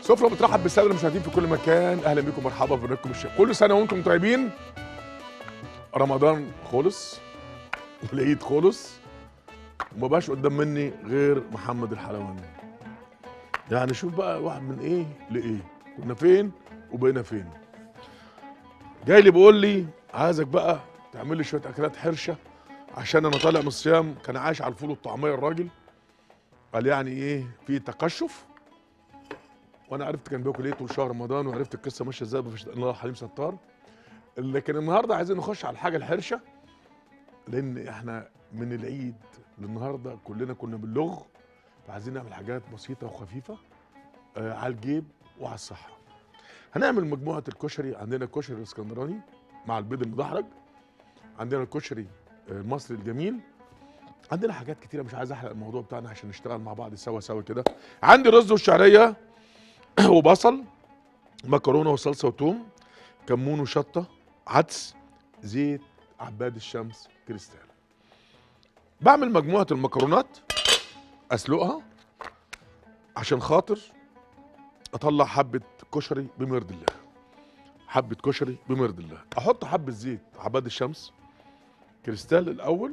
سفرة بترحب بالساده المشاهدين في كل مكان اهلا بكم مرحبا ببرنامجكم الشيخ كل سنه وانتم طيبين رمضان خلص والعيد خلص وما بقاش قدام مني غير محمد الحلواني يعني شوف بقى واحد من ايه لايه كنا فين وبقينا فين جاي لي بيقول لي عايزك بقى تعمل لي شويه اكلات حرشه عشان انا طالع من الصيام كان عايش على الفول والطعميه الراجل قال يعني ايه في تقشف وانا عرفت كان بياكل ايه طول شهر رمضان وعرفت القصه ماشيه ازاي بفش الله حليم ستار لكن النهارده عايزين نخش على الحاجه الحرشه لان احنا من العيد للنهارده كلنا كنا باللغ فعايزين نعمل حاجات بسيطه وخفيفه آه على الجيب وعلى الصحه هنعمل مجموعه الكشري عندنا الكشري الاسكندراني مع البيض المدحرج عندنا الكشري آه، المصري الجميل عندنا حاجات كتيره مش عايز احرق الموضوع بتاعنا عشان نشتغل مع بعض سوا سوا كده عندي رز والشعريه وبصل مكرونه وصلصه وتوم كمون وشطه عدس زيت عباد الشمس كريستال بعمل مجموعه المكرونات اسلقها عشان خاطر اطلع حبه كشري بمرد الله حبه كشري بمرد الله احط حبه زيت عباد الشمس كريستال الاول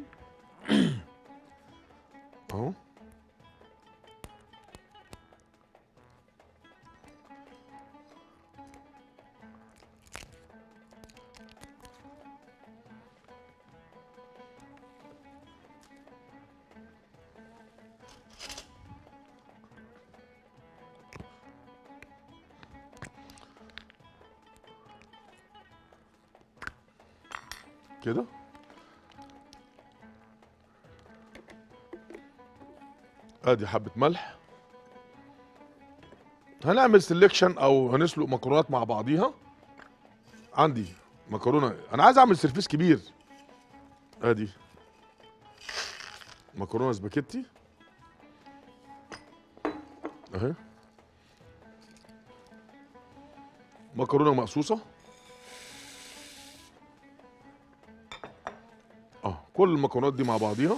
اهو كده ادي حبه ملح هنعمل سelection او هنسلق مكرونات مع بعضيها عندي مكرونه انا عايز اعمل سرفيس كبير ادي مكرونه سباكيتي اهي مكرونه مقصوصه اه كل المكرونات دي مع بعضيها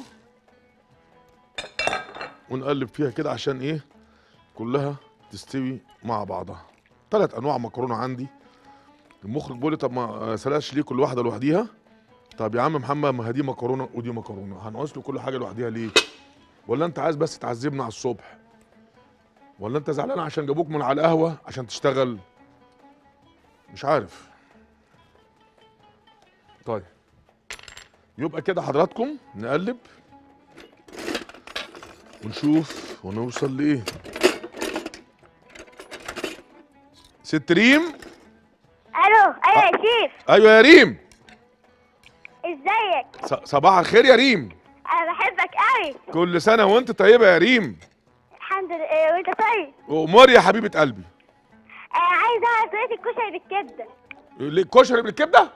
ونقلب فيها كده عشان ايه كلها تستوي مع بعضها ثلاث انواع مكرونه عندي المخرج بيقول لي طب ما سلاش ليه كل واحده لوحديها طب يا عم محمد ما هي دي مكرونه ودي مكرونه هنقص له كل حاجه لوحديها ليه ولا انت عايز بس تعذبنا على الصبح ولا انت زعلان عشان جابوك من على القهوه عشان تشتغل مش عارف طيب يبقى كده حضراتكم نقلب ونشوف ونوصل لايه ست ريم الو ايوه يا شيف ايوه يا ريم ازيك ص- صباح الخير يا ريم انا بحبك قوي كل سنه وانت طيبه يا ريم الحمد لله وانت طيب وامور يا حبيبه قلبي آه عايز اعرف طريقه الكشري بالكبده ليه الكشري بالكبده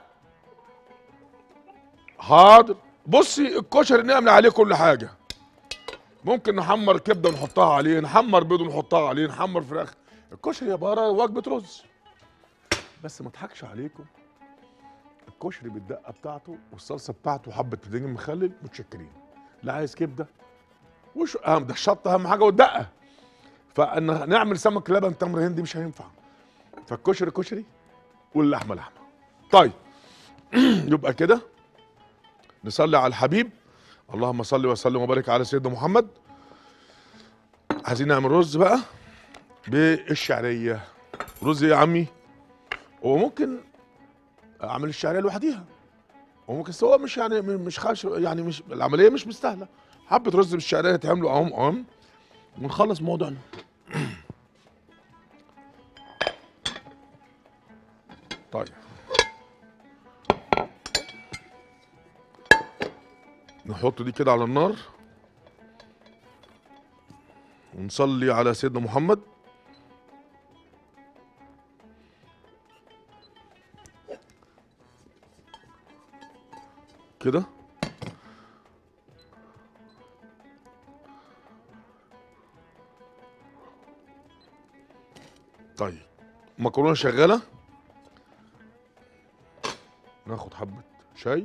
حاضر بصي الكشري نعمل عليه كل حاجه ممكن نحمر كبده ونحطها عليه نحمر بيض ونحطها عليه نحمر فراخ الكشري يا بارا وجبه رز بس ما اضحكش عليكم الكشري بالدقه بتاعته والصلصه بتاعته وحبه بتنجان مخلل متشكرين لا عايز كبده وش اهم ده الشطه اهم حاجه والدقه فان نعمل سمك لبن تمر هندي مش هينفع فالكشري كشري واللحمه لحمه طيب يبقى كده نصلي على الحبيب اللهم صل وسلم وبارك على سيدنا محمد عايزين نعمل رز بقى بالشعريه رز إيه يا عمي هو ممكن اعمل الشعريه لوحديها وممكن بس هو مش يعني مش خاش يعني مش العمليه مش مستاهله حبه رز بالشعريه تعملوا اهم اهم ونخلص موضوعنا طيب نحط دي كده على النار ونصلي على سيدنا محمد كده طيب مكرونه شغاله ناخد حبه شاي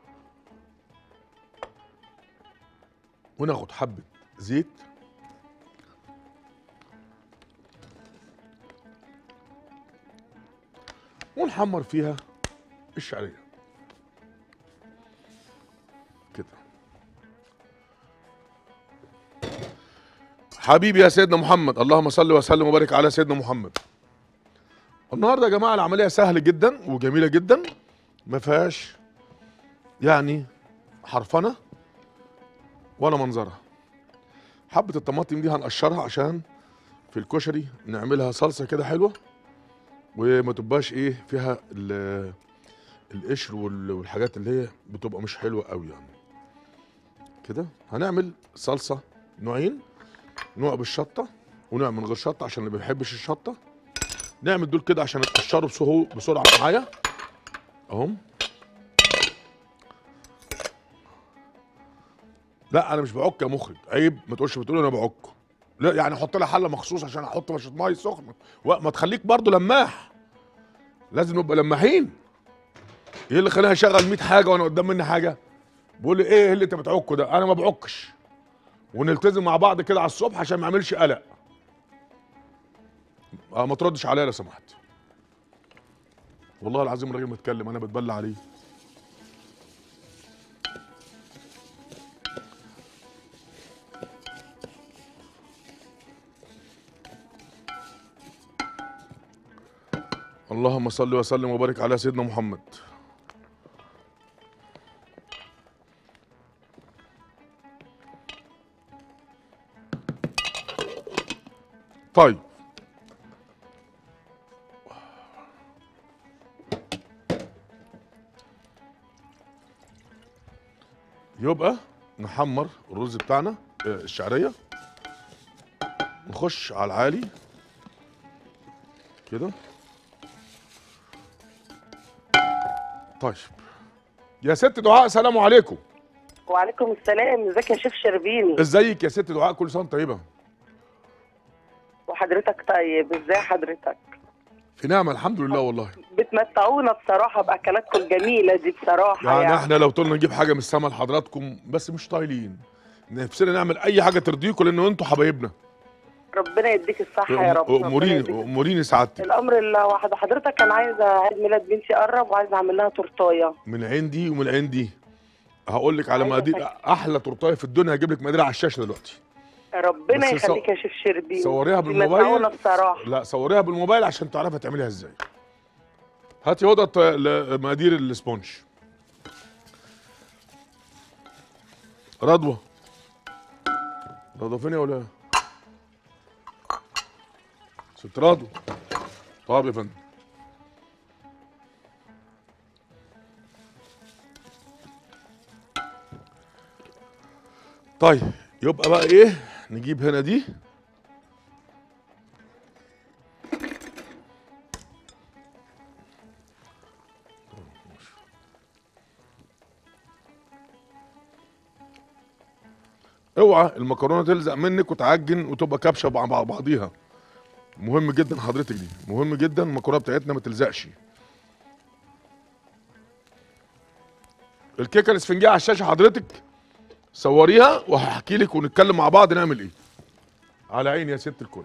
وناخد حبه زيت ونحمر فيها الشعريه كده حبيبي يا سيدنا محمد اللهم صل وسلم وبارك على سيدنا محمد النهارده يا جماعه العمليه سهله جدا وجميله جدا ما فيهاش يعني حرفنه ولا منظرها حبه الطماطم دي هنقشرها عشان في الكشري نعملها صلصه كده حلوه وما تبقاش ايه فيها ال- القشر وال- والحاجات اللي هي بتبقى مش حلوه قوي يعني كده هنعمل صلصه نوعين نوع بالشطه ونوع من غير شطه عشان اللي ما بيحبش الشطه نعمل دول كده عشان يتقشروا بسهو بسرعه معايا اهم لا انا مش بعك يا مخرج عيب ما تقولش بتقول انا بعك لا يعني احط لها حله مخصوص عشان احط مشط ميه سخنه وما تخليك برضو لماح لازم نبقى لماحين ايه اللي خلاني اشغل 100 حاجه وانا قدام مني حاجه بقول لي ايه اللي انت بتعكه ده انا ما بعكش ونلتزم مع بعض كده على الصبح عشان ما اعملش قلق اه ما تردش عليا لو سمحت والله العظيم الراجل متكلم انا بتبلى عليه اللهم صل وسلم وبارك على سيدنا محمد طيب يبقى نحمر الرز بتاعنا آه، الشعريه نخش على العالي كده طيب يا ست دعاء سلام عليكم وعليكم السلام ازيك يا شيف شربيني ازيك يا ست دعاء كل سنه وأنت طيبه وحضرتك طيب ازاي حضرتك في نعمه الحمد لله والله بتمتعونا بصراحه باكلاتكم الجميله دي بصراحه يعني, يعني, احنا لو طولنا نجيب حاجه من السما لحضراتكم بس مش طايلين نفسنا نعمل اي حاجه ترضيكم لان انتوا حبايبنا ربنا يديك الصحه يا رب ربنا اموريني يديك اموريني سعادتك الامر اللي واحد حضرتك كان عايزه عيد ميلاد بنتي قرب وعايزه اعمل لها تورتايه من عندي ومن عندي هقول لك على عايزة مقادير احلى تورتايه في الدنيا هجيب لك مقادير على الشاشه دلوقتي ربنا بس صو- يخليك يا شيف شربيني صوريها بالموبايل. بتمتعونا بصراحه لا صوريها بالموبايل عشان تعرفي تعمليها ازاي هاتي هدى ل- مقادير الاسبونج رضوى رضوى فين يا ولا ست رضوى طب يا فندم طيب يبقى بقى ايه نجيب هنا دي اوعى المكرونه تلزق منك وتعجن وتبقى كبشه مع بعض- بعضيها مهم جدا حضرتك دي مهم جدا المكرونه بتاعتنا ما تلزقش الكيكه الاسفنجيه على الشاشه حضرتك صوريها وهحكي لك ونتكلم مع بعض نعمل ايه على عيني يا ست الكل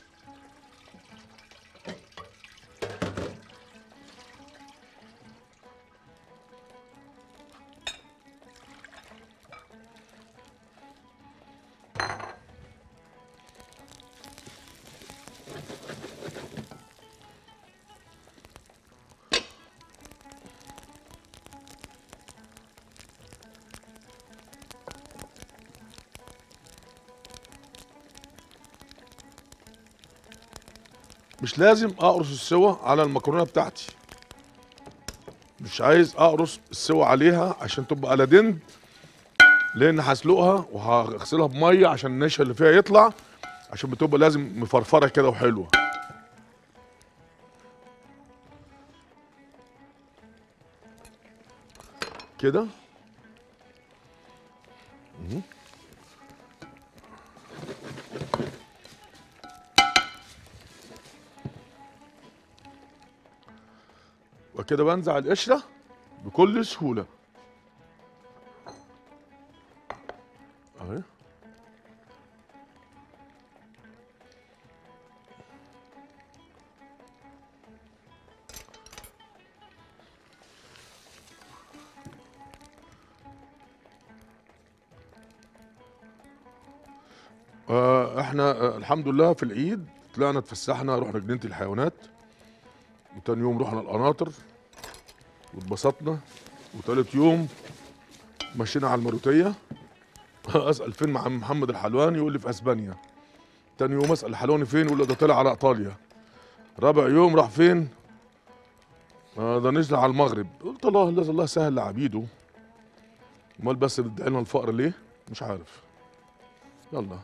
مش لازم اقرص السوا على المكرونه بتاعتي مش عايز اقرص السوا عليها عشان تبقى على دند لان هسلقها وهغسلها بميه عشان النشا اللي فيها يطلع عشان بتبقى لازم مفرفره كده وحلوه كده مهم. وكده بنزع القشره بكل سهوله اهي آه احنا آه الحمد لله في العيد طلعنا اتفسحنا رحنا جنينه الحيوانات وتاني يوم رحنا القناطر واتبسطنا وتالت يوم مشينا على المروتيه اسال فين مع محمد الحلواني يقول لي في اسبانيا تاني يوم اسال الحلواني فين يقول لي ده طلع على ايطاليا رابع يوم راح فين آه ده نزل على المغرب قلت الله الله الله سهل لعبيده امال بس بتدعي لنا الفقر ليه مش عارف يلا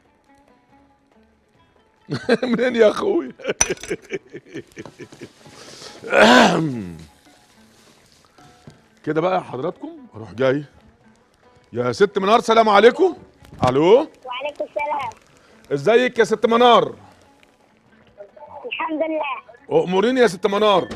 منين يا اخوي كده بقى حضراتكم اروح جاي يا ست منار سلام عليكم الو وعليكم السلام ازيك يا ست منار الحمد لله اموريني يا ست منار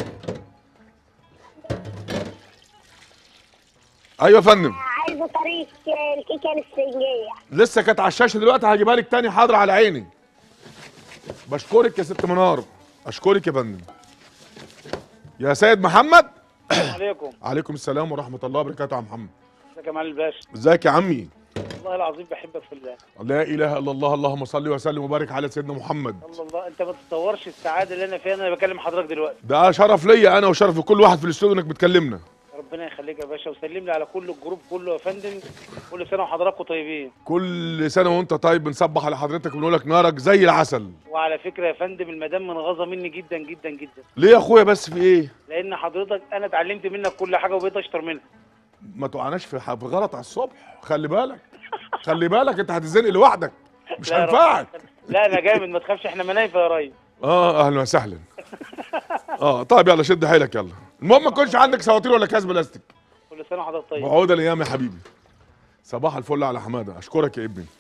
ايوه يا فندم عايزه طريقه الكيكه الاسفنجيه لسه كانت على الشاشه دلوقتي هجيبها لك تاني حاضر على عيني بشكرك يا ست منار اشكرك يا فندم يا سيد محمد عليكم عليكم السلام ورحمه الله وبركاته يا محمد ازيك يا معالي الباشا ازيك يا عمي والله العظيم بحبك في الله لا اله الا الله اللهم صل وسلم وبارك على سيدنا محمد الله الله انت ما تتصورش السعاده اللي انا فيها انا بكلم حضرتك دلوقتي ده شرف ليا انا وشرف لكل واحد في الاستوديو انك بتكلمنا ربنا يخليك يا باشا وسلم لي على كل الجروب كله يا فندم كل سنه وحضراتكم طيبين كل سنه وانت طيب بنصبح على حضرتك ونقول لك نارك زي العسل وعلى فكره يا فندم المدام منغاظه مني جدا جدا جدا ليه يا اخويا بس في ايه لان حضرتك انا اتعلمت منك كل حاجه وبقيت اشطر منها ما تقعناش في ح- في غلط على الصبح خلي بالك خلي بالك انت هتتزنق لوحدك مش لا يا رب. هينفعك لا انا جامد ما تخافش احنا منايفه يا ريس اه اهلا وسهلا اه طيب يلا شد حيلك يلا المهم ما يكونش عندك سواتير ولا كاس بلاستيك كل سنه وحضرتك طيب وعودة الايام يا حبيبي صباح الفل على حماده اشكرك يا ابني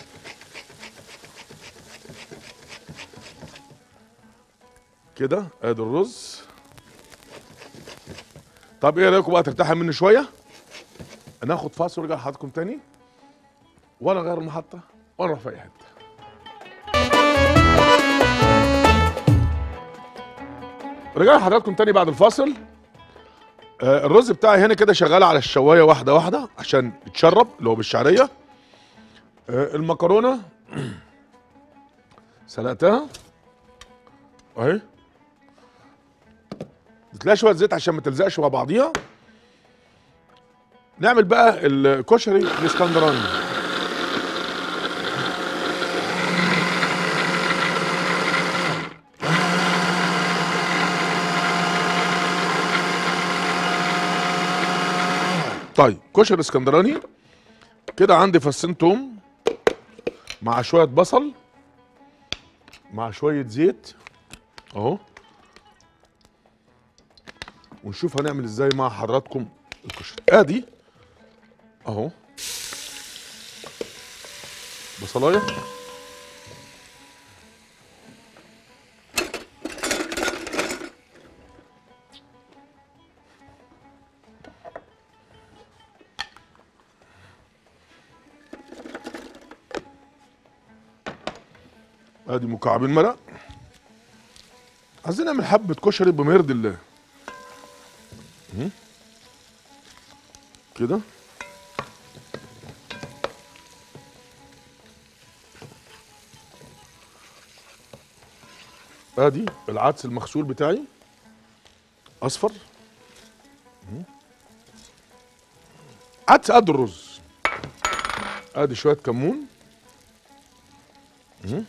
كده ادي الرز طب ايه رايكم بقى ترتاحوا مني شويه ناخد فاصل ورجع لحضراتكم تاني ولا غير المحطه ولا نروح في اي حته رجعنا لحضراتكم تاني بعد الفاصل آه، الرز بتاعي هنا كده شغال على الشوايه واحده واحده عشان يتشرب اللي هو بالشعريه آه، المكرونه سلقتها اهي بتلاقي شويه زيت عشان ما تلزقش مع بعضيها نعمل بقى الكشري الاسكندراني طيب كشري اسكندراني كده عندي فصين توم مع شويه بصل مع شويه زيت اهو ونشوف هنعمل ازاي مع حضراتكم الكشري ادي اهو بصلايه ادي مكعبين مرق عايزين نعمل حبه كشري بمرد الله مم. كده ادي العدس المغسول بتاعي اصفر مم. عدس قد الرز ادي شويه كمون مم.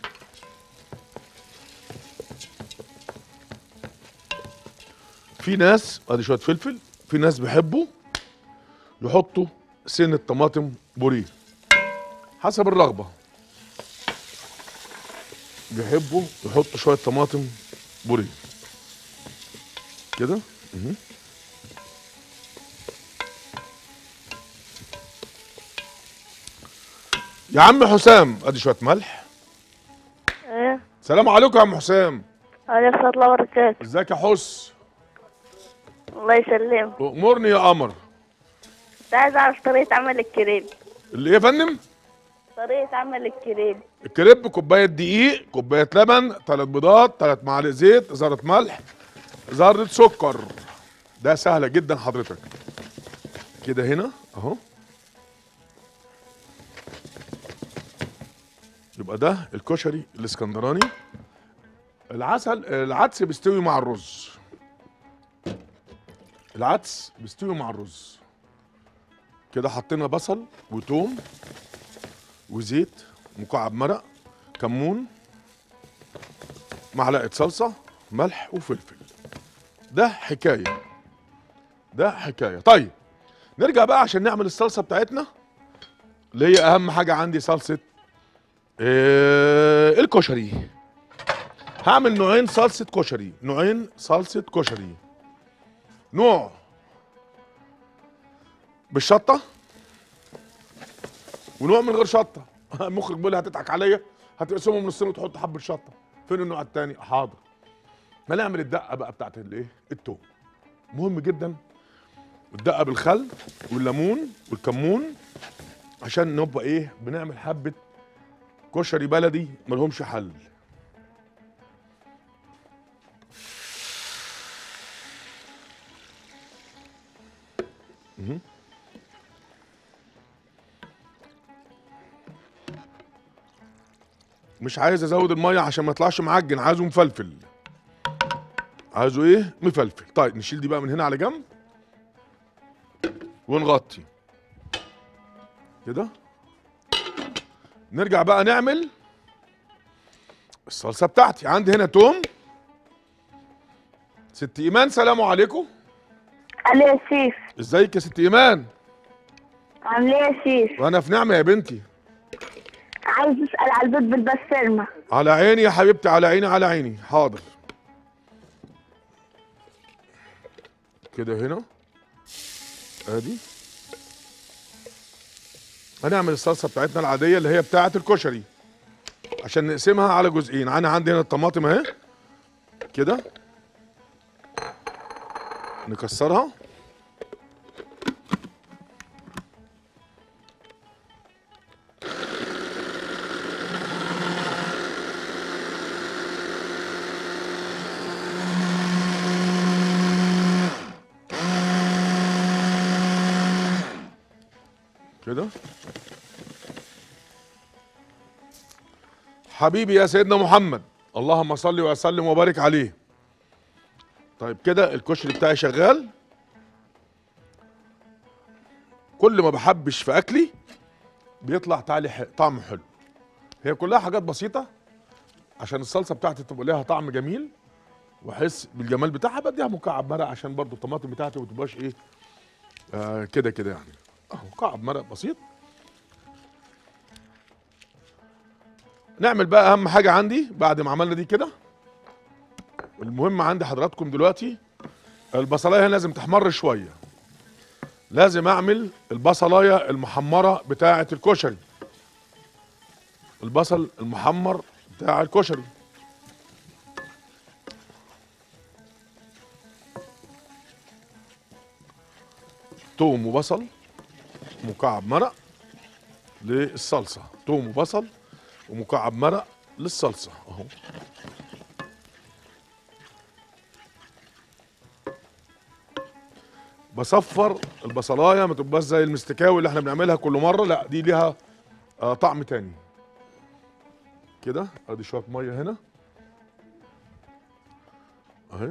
في ناس ادي شويه فلفل في ناس بيحبوا يحطوا سن طماطم بوريه حسب الرغبه بيحبوا يحطوا شويه طماطم بوريه كده مهم. يا عم حسام ادي شويه ملح ايه سلام عليكم يا عم حسام عليكم السلام الله وبركاته ازيك يا حس الله يسلمك امرني يا قمر كنت عايز اعرف طريقه عمل الكريب اللي ايه يا فندم طريقه عمل الكريب الكريب كوبايه دقيق كوبايه لبن ثلاث بيضات ثلاث معالق زيت ذره ملح ذره سكر ده سهله جدا حضرتك كده هنا اهو يبقى ده الكشري الاسكندراني العسل العدس بيستوي مع الرز العدس بيستوي مع الرز كده حطينا بصل وتوم وزيت مكعب مرق كمون معلقه صلصه ملح وفلفل ده حكايه ده حكايه طيب نرجع بقى عشان نعمل الصلصه بتاعتنا اللي هي اهم حاجه عندي صلصه آه الكشري هعمل نوعين صلصه كشري نوعين صلصه كشري نوع بالشطه ونوع من غير شطه المخرج بيقول لي هتضحك عليا هتقسمهم نصين وتحط حبه شطه فين النوع التاني حاضر هنعمل الدقه بقى بتاعت الايه التوم مهم جدا الدقه بالخل والليمون والكمون عشان نبقى ايه بنعمل حبه كشري بلدي ملهمش حل مهم. مش عايز ازود الميه عشان ما يطلعش معجن عايزه مفلفل عايزه ايه مفلفل طيب نشيل دي بقى من هنا على جنب ونغطي كده نرجع بقى نعمل الصلصه بتاعتي عندي هنا توم ست ايمان سلام عليكم علي يا شيف ازيك يا ست ايمان عامل ايه يا شيف وانا في نعمه يا بنتي عايز اسال على البيض بالبسطرمه على عيني يا حبيبتي على عيني على عيني حاضر كده هنا ادي هنعمل الصلصه بتاعتنا العاديه اللي هي بتاعه الكشري عشان نقسمها على جزئين انا عندي هنا الطماطم اهي كده نكسرها كده حبيبي يا سيدنا محمد اللهم صل وسلم وبارك عليه طيب كده الكشري بتاعي شغال كل ما بحبش في اكلي بيطلع تعالي ح- طعمه حلو هي كلها حاجات بسيطه عشان الصلصه بتاعتي تبقى ليها طعم جميل واحس بالجمال بتاعها بديها مكعب مرق عشان برضو الطماطم بتاعتي ما تبقاش ايه آه كده كده يعني اهو مكعب مرق بسيط نعمل بقى اهم حاجه عندي بعد ما عملنا دي كده المهم عندي حضراتكم دلوقتي البصلايه هنا لازم تحمر شويه لازم اعمل البصلايه المحمره بتاعه الكشري البصل المحمر بتاع الكشري توم وبصل مكعب مرق للصلصه توم وبصل ومكعب مرق للصلصه اهو بصفر البصلايه ما تبقاش زي المستكاوي اللي احنا بنعملها كل مره لا دي ليها آه طعم تاني كده ادي شويه ميه هنا اهي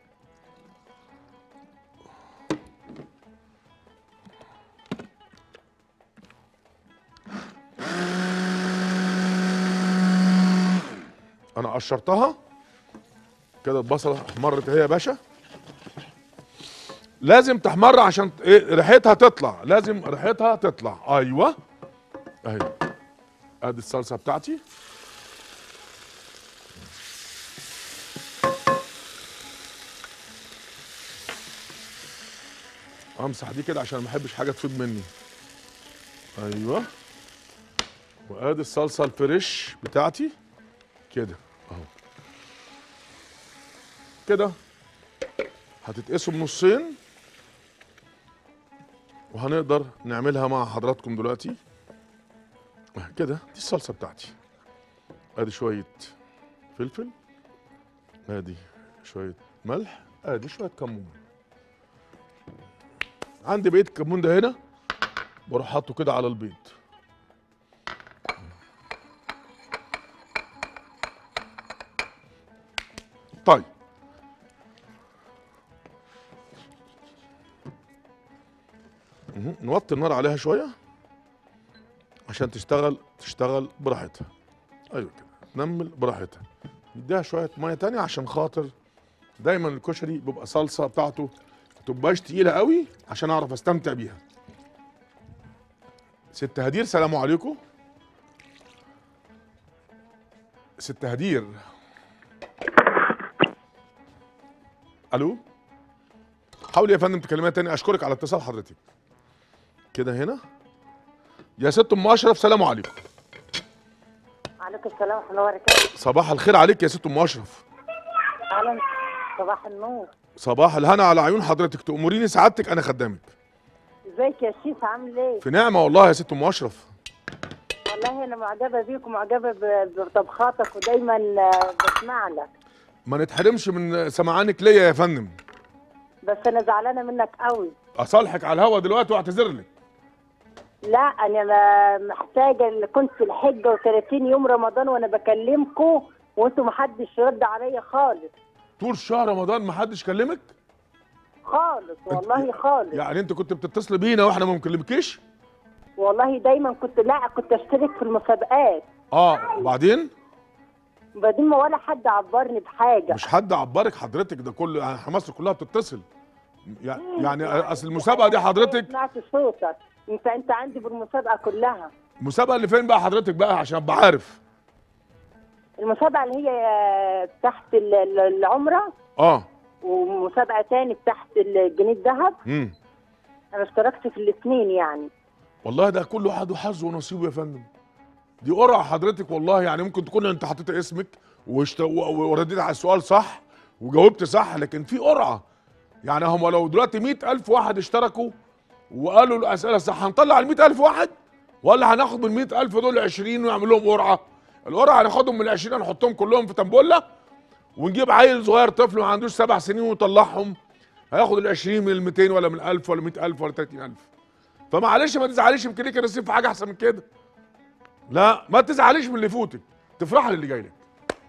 انا قشرتها كده البصله احمرت اهي يا باشا لازم تحمر عشان ايه ريحتها تطلع لازم ريحتها تطلع ايوه اهي ادي الصلصه بتاعتي امسح دي كده عشان ما احبش حاجه تفيض مني ايوه وادي الصلصه الفريش بتاعتي كده اهو كده هتتقسم نصين وهنقدر نعملها مع حضراتكم دلوقتي كده دي الصلصه بتاعتي ادي شويه فلفل ادي شويه ملح ادي شويه كمون عندي بقيه الكمون ده هنا بروح حاطه كده على البيض طيب مهم. نوطي النار عليها شويه عشان تشتغل تشتغل براحتها ايوه كده تنمل براحتها نديها شويه ميه تانية عشان خاطر دايما الكشري بيبقى صلصه بتاعته ما تبقاش تقيله قوي عشان اعرف استمتع بيها ست هدير سلام عليكم ست هدير الو حاولي يا فندم تكلميها تاني اشكرك على اتصال حضرتك كده هنا يا ست ام اشرف سلام عليكم عليكم السلام ورحمه الله وبركاته صباح الخير عليك يا ست ام اشرف اهلا صباح النور صباح الهنا على عيون حضرتك تأمريني سعادتك انا خدامك ازيك يا شيف عامل ايه في نعمه والله يا ست ام اشرف والله انا معجبه بيك ومعجبه ب- بطبخاتك ودايما آه، بسمع لك ما نتحرمش من سمعانك ليا يا فندم بس انا زعلانه منك قوي اصالحك على الهوا دلوقتي واعتذر لك لا انا ما- محتاجه اللي كنت في الحجه و30 يوم رمضان وانا بكلمكم وانتوا محدش رد عليا خالص طول شهر رمضان ما حدش كلمك خالص والله خالص يعني انت كنت بتتصل بينا واحنا ما بنكلمكيش والله دايما كنت لا كنت اشترك في المسابقات اه وبعدين بعدين ما ولا حد عبرني بحاجه مش حد عبرك حضرتك ده كله يعني مصر كلها بتتصل يعني يعني اصل المسابقه دي حضرتك سمعت صوتك انت انت عندي بالمسابقه كلها المسابقه اللي فين بقى حضرتك بقى عشان ابقى عارف المسابقه اللي هي تحت ال- ال- العمره اه ومسابقه تاني تحت الجنيه الذهب امم انا اشتركت في الاثنين يعني والله ده كل واحد وحظه ونصيبه يا فندم دي قرعه حضرتك والله يعني ممكن تكون انت حطيت اسمك واشت... و- ورديت على السؤال صح وجاوبت صح لكن في قرعه يعني هم لو دلوقتي مئة ألف واحد اشتركوا وقالوا الأسئلة صح هنطلع ال ألف واحد ولا هناخد من ال ألف دول 20 ونعمل لهم قرعة القرعة هناخدهم من ال 20 هنحطهم كلهم في تنبولة ونجيب عيل صغير طفل ما عندوش سبع سنين ونطلعهم هياخد ال 20 من ال 200 ولا من 1000 ولا 100000 ولا 30000 فمعلش ما تزعليش يمكن ليك نصيب في حاجه احسن من كده لا ما تزعليش من اللي فوتك تفرحي للي جاي لك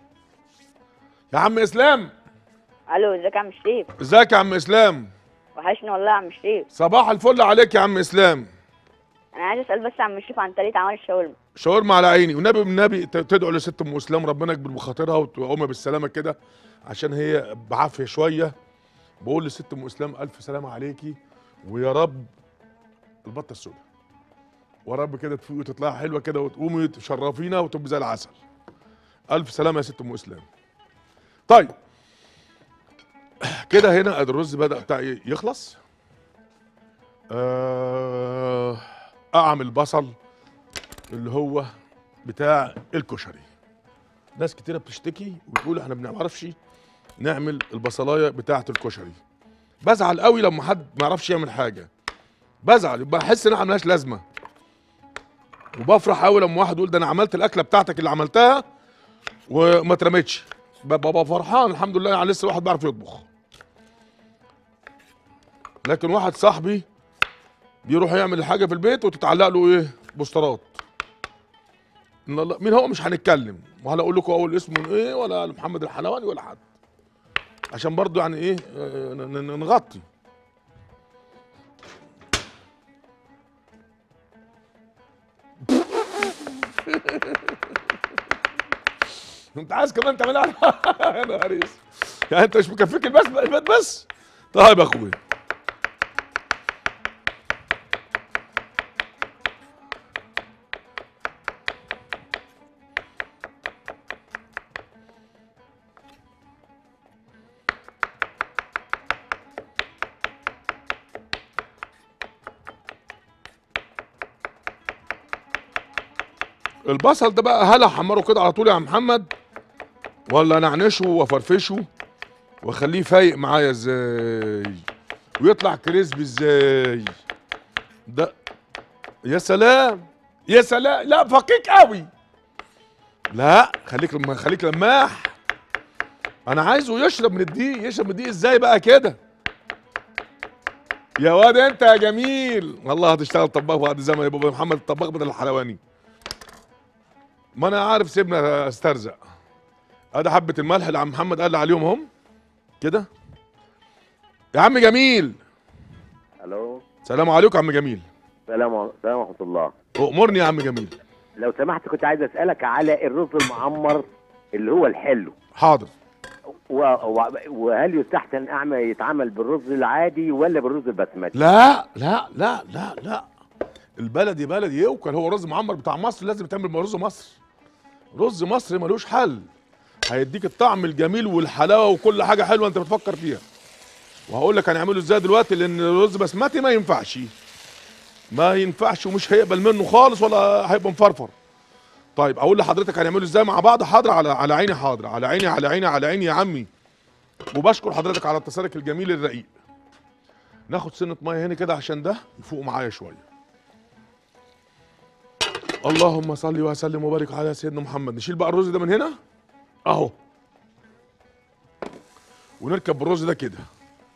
يا عم اسلام الو ازيك يا عم شريف ازيك يا عم اسلام وحشني والله يا عم شريف صباح الفل عليك يا عم اسلام انا عايز اسال بس يا عم شريف عن طريقه عمل الشاورما شاورما على عيني والنبي بالنبي ت- تدعو لست ام اسلام ربنا يكبر بخاطرها وتقوم بالسلامه كده عشان هي بعافيه شويه بقول لست ام اسلام الف سلامه عليكي ويا رب البطه السوداء ويا رب كده تفوقي وتطلعي حلوه كده وتقومي تشرفينا وتبقي زي العسل الف سلامه يا ست ام اسلام طيب كده هنا ادي الرز بدا بتاعي يخلص آه اعمل بصل اللي هو بتاع الكشري ناس كتيره بتشتكي وتقول احنا ما بنعرفش نعمل البصلايه بتاعه الكشري بزعل قوي لما حد ما يعرفش يعمل حاجه بزعل يبقى احس انها ملهاش لازمه وبفرح قوي لما واحد يقول ده انا عملت الاكله بتاعتك اللي عملتها وما اترمتش ببقى ببقى فرحان الحمد لله يعني لسه واحد بيعرف يطبخ لكن واحد صاحبي بيروح يعمل الحاجه في البيت وتتعلق له ايه بوسترات إن الله- مين هو مش هنتكلم ولا اقول لكم اول اسمه ايه ولا محمد الحلواني ولا حد عشان برضو يعني ايه آه، ن- ن- نغطي انت عايز كمان تعملها يا نهار اسود. يعني انت مش مكفيك البس البيت بس طيب يا اخويا البصل ده بقى هل احمره كده على طول يا عم محمد ولا نعنشه وافرفشه واخليه فايق معايا ازاي ويطلع كريسبي ازاي ده يا سلام يا سلام لا فقيك قوي لا خليك لما خليك لماح انا عايزه يشرب من الدقيق يشرب من الدقيق ازاي بقى كده يا واد انت يا جميل والله هتشتغل طباخ بعد زمن يا بابا محمد الطباخ بدل الحلواني ما انا عارف سيبنا استرزق ادي حبه الملح اللي عم محمد قال لي عليهم اهم كده يا عم جميل الو سلام عليكم يا عم جميل سلام ع- سلام ورحمه الله امرني يا عم جميل لو سمحت كنت عايز اسالك على الرز المعمر اللي هو الحلو حاضر و... و... وهل يستحسن اعمل يتعمل بالرز العادي ولا بالرز البسمتي لا لا لا لا لا البلدي بلدي يوكل هو رز معمر بتاع مصر لازم يتعمل برز مصر رز مصر ملوش حل هيديك الطعم الجميل والحلاوه وكل حاجه حلوه انت بتفكر فيها وهقول لك هنعمله ازاي دلوقتي لان الرز بسمتي ما ينفعش ما ينفعش ومش هيقبل منه خالص ولا هيبقى مفرفر طيب اقول لحضرتك هنعمله ازاي مع بعض حاضر على على عيني حاضر على عيني على عيني على عيني يا عمي وبشكر حضرتك على اتصالك الجميل الرقيق ناخد سنة مية هنا كده عشان ده يفوق معايا شوية اللهم صل وسلم وبارك على سيدنا محمد نشيل بقى الرز ده من هنا اهو ونركب بالرز ده كده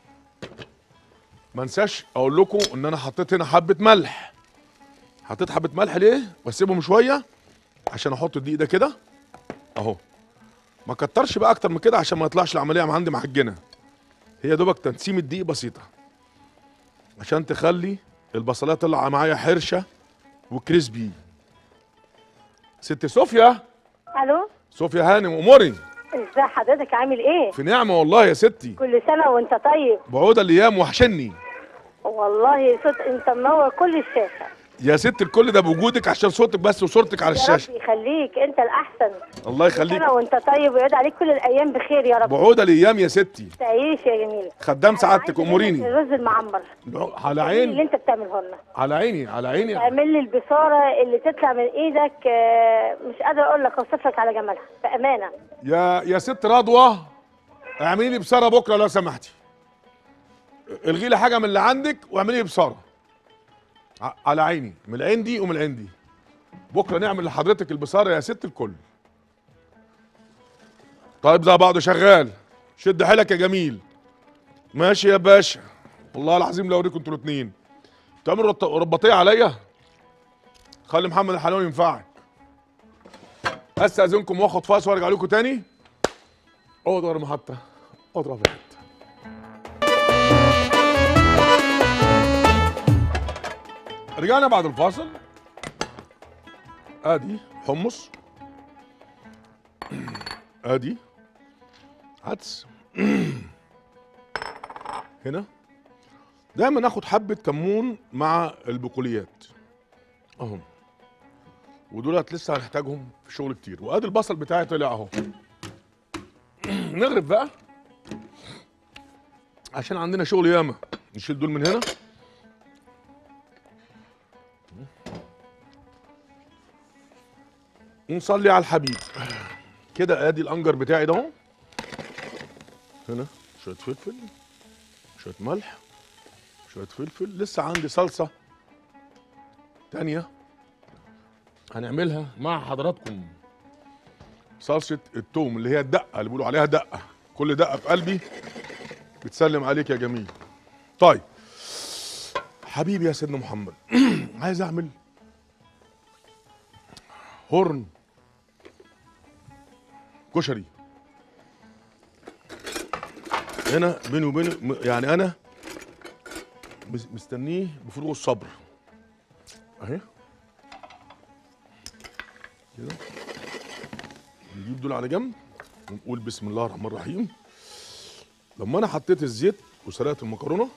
ما انساش اقول لكم ان انا حطيت هنا حبة ملح حطيت حبة ملح ليه واسيبهم شوية عشان احط الدقيق ده كده اهو ما كترش بقى اكتر من كده عشان ما يطلعش العملية من عندي معجنة هي دوبك تنسيم الدقيق بسيطة عشان تخلي البصلايه تطلع معايا حرشه وكريسبي ست صوفيا الو صوفيا هانم اموري ازي حضرتك عامل ايه في نعمه والله يا ستي كل سنه وانت طيب بعود الايام وحشني والله صوت انت منور كل الشاشه يا ست الكل ده بوجودك عشان صوتك بس وصورتك على يا الشاشه رب يخليك انت الاحسن الله كل يخليك سنه وانت طيب ويعود عليك كل الايام بخير يا رب بعود الايام يا ستي تعيش يا جميل خدام سعادتك عايزة منك اموريني الرز المعمر على اللي عيني انت بتعمله لنا على عيني على عيني اعمل لي البصاره اللي تطلع من ايدك آه، مش قادره اقول لك اوصف لك على جمالها بامانه يا يا ست رضوى اعملي لي بصاره بكره لو سمحتي الغي لي حاجه من اللي عندك واعملي لي بصاره ع- على عيني من العين دي ومن العين دي بكره نعمل لحضرتك البصاره يا ست الكل طيب ده بعضه شغال شد حيلك يا جميل ماشي يا باشا والله العظيم لو اوريكم انتوا الاثنين تعملوا رط- رباطيه عليا خلي محمد الحلواني ينفعك استاذنكم واخد فاصل وارجع لكم تاني اقعدوا ورا المحطه اقعدوا ورا المحطه رجعنا بعد الفاصل ادي حمص ادي عدس هنا دايما ناخد حبه كمون مع البقوليات اهم ودولت لسه هنحتاجهم في شغل كتير وادي البصل بتاعي طلع اهو نغرب بقى عشان عندنا شغل ياما نشيل دول من هنا ونصلي على الحبيب كده ادي الانجر بتاعي ده اهو هنا شويه فلفل شويه ملح شويه فلفل لسه عندي صلصه تانيه هنعملها مع حضراتكم صلصه التوم اللي هي الدقه اللي بيقولوا عليها دقه كل دقه في قلبي بتسلم عليك يا جميل طيب حبيبي يا سيدنا محمد عايز اعمل هرن كشري هنا بيني وبينه م- يعني انا مس- مستنيه بفروغ الصبر اهي كده نجيب دول على جنب ونقول بسم الله الرحمن الرحيم لما انا حطيت الزيت وسلقت المكرونه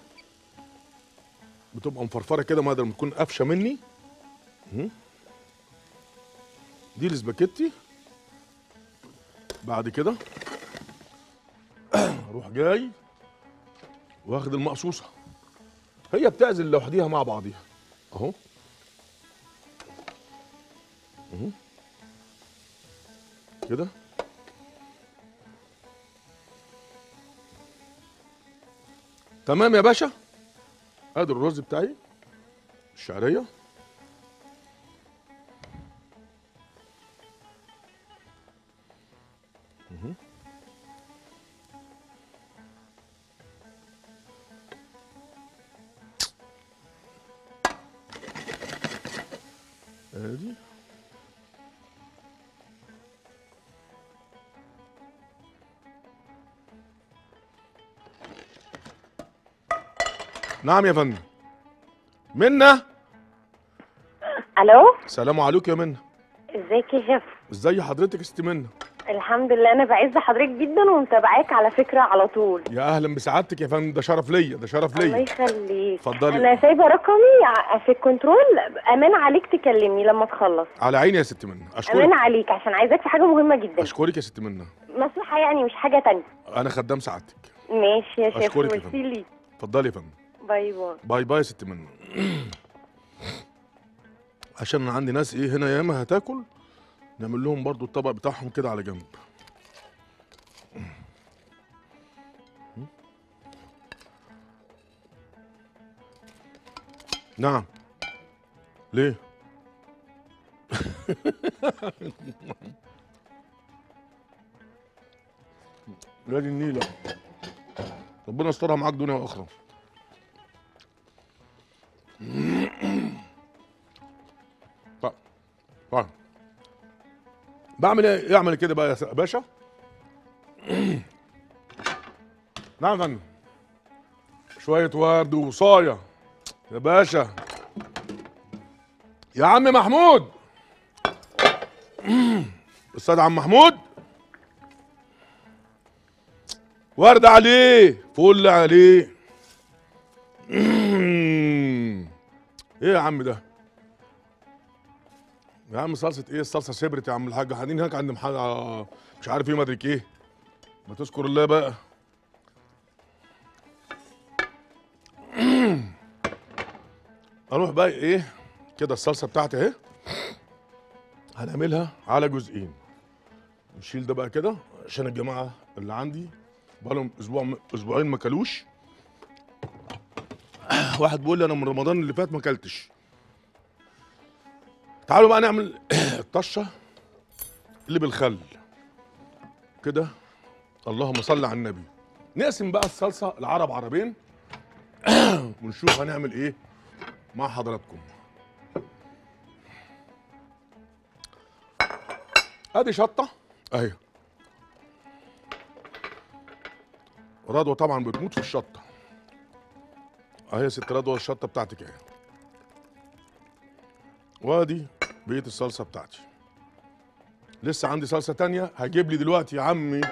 بتبقى مفرفره كده ما لما تكون قافشه مني مم. دي الاسباجيتي بعد كده اروح جاي واخد المقصوصه هي بتعزل لوحديها مع بعضيها اهو اهو كده تمام يا باشا ادي الرز بتاعي الشعريه مهم. ادي نعم يا فندم منى الو سلام عليكم يا منى ازيك يا شيف ازي حضرتك يا ست منى الحمد لله انا بعز حضرتك جدا ومتابعاك على فكره على طول يا اهلا بسعادتك يا فندم ده شرف ليا ده شرف الله ليا يخليك اتفضلي. انا سايبه رقمي ع- في الكنترول امان عليك تكلمني لما تخلص على عيني يا ست منى امان اشكرك عليك عشان عايزاك في حاجه مهمه جدا اشكرك يا ست منى نصيحه يعني مش حاجه تانية انا خدام سعادتك ماشي يا شيف أشكرك يا ميرسي فندم. لي اتفضلي يا فندم باي باي باي باي يا ست منى عشان أنا عندي ناس ايه هنا ياما هتاكل نعمل لهم برضو الطبق بتاعهم كده على جنب نعم ليه لا دي النيلة ربنا يسترها معاك دنيا واخره طيب طيب بعمل ايه اعمل كده بقى يا س- باشا نعم يا فندم شوية ورد وصاية يا باشا يا عم محمود استاذ عم محمود ورد عليه فل عليه ايه يا عم ده يا عم صلصه ايه الصلصه شبرت يا عم الحاج قاعدين هناك عند محل آه، مش عارف ايه مدرك ايه ما تذكر الله بقى اروح بقى ايه كده الصلصه بتاعتي اهي هنعملها على جزئين نشيل ده بقى كده عشان الجماعه اللي عندي بقالهم اسبوع اسبوعين ما كلوش واحد بيقول لي انا من رمضان اللي فات ما اكلتش تعالوا بقى نعمل الطشه اللي بالخل كده اللهم صل على النبي نقسم بقى الصلصه العرب عربين ونشوف هنعمل ايه مع حضراتكم ادي شطه اهي رضوى طبعا بتموت في الشطه اهي يا ست رضوى الشطه بتاعتك اهي وادي بقيه الصلصه بتاعتي لسه عندي صلصه تانية هجيب لي دلوقتي يا عمي